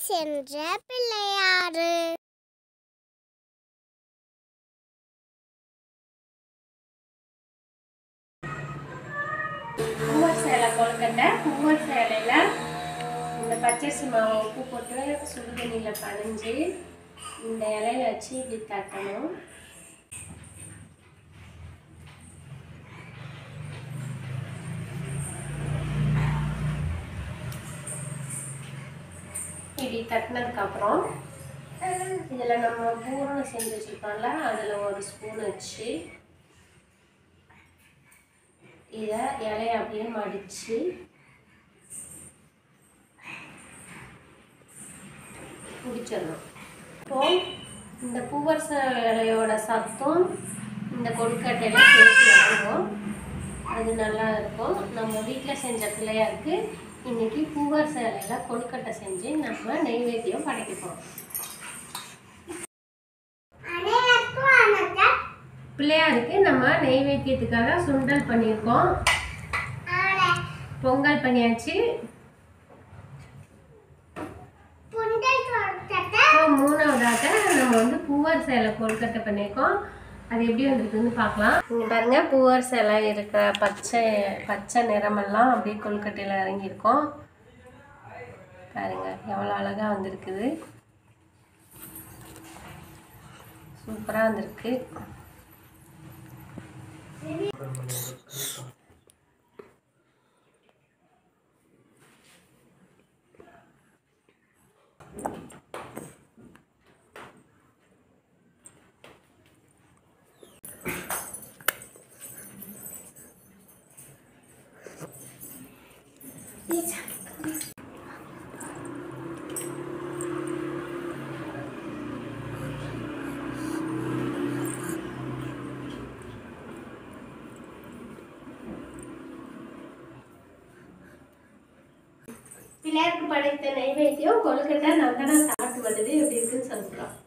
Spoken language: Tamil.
சென்ற பிள்ளையாறு பூவர் சேலை கொழுக்கட்டை பூவர் சேலையில் இந்த பச்சரிசி மாவை உப்பு போட்டு சுடு தண்ணியில் பனைஞ்சு இந்த இலையில வச்சு இப்படி தட்டணும் இப்படி தட்டினதுக்கப்புறம் இதில் நம்ம பூரணம் செஞ்சு வச்சுருக்கோம்ல அதில் ஒரு ஸ்பூன் வச்சு இதை இலைய அப்படியே மடித்து பிடிச்சிடணும் இப்போ இந்த பூவரச இலையோட சத்தம் இந்த கொழுக்கட்டையில சேர்த்து இறங்கும் அது நல்லா இருக்கும் நம்ம வீட்டில் செஞ்ச பிள்ளையாருக்கு இன்னைக்கு பூவரச இலையில கொழுக்கட்டை செஞ்சு நம்ம நெய்வேத்தியம் படைக்கப்போம் அனைவருக்கும் வணக்கம் பிள்ளையாருக்கு நம்ம நெய்வேத்தியத்துக்காக சுண்டல் பண்ணியிருக்கோம் ஆளை பொங்கல் பண்ணியாச்சு புண்டல் கொழுக்கட்டை இப்போ மூணாவதாக நம்ம வந்து பூவர் சேலை கொழுக்கட்டை பண்ணியிருக்கோம் அது எப்படி வந்திருக்குன்னு பார்க்கலாம் இங்கே பாருங்க பூவர் சேலை இருக்கிற பச்சை பச்சை நிறமெல்லாம் அப்படியே கொழுக்கட்டையில் இறங்கியிருக்கோம் பாருங்க எவ்வளோ அழகாக வந்திருக்குது சூப்பராக வந்திருக்கு பிள்ளையாருக்கு படைத்த நைவேத்தியம் கொழுக்கட்டை நந்தனா சாப்பிட்டு வருது எப்படி இருக்குன்னு சொல்லிக்கலாம்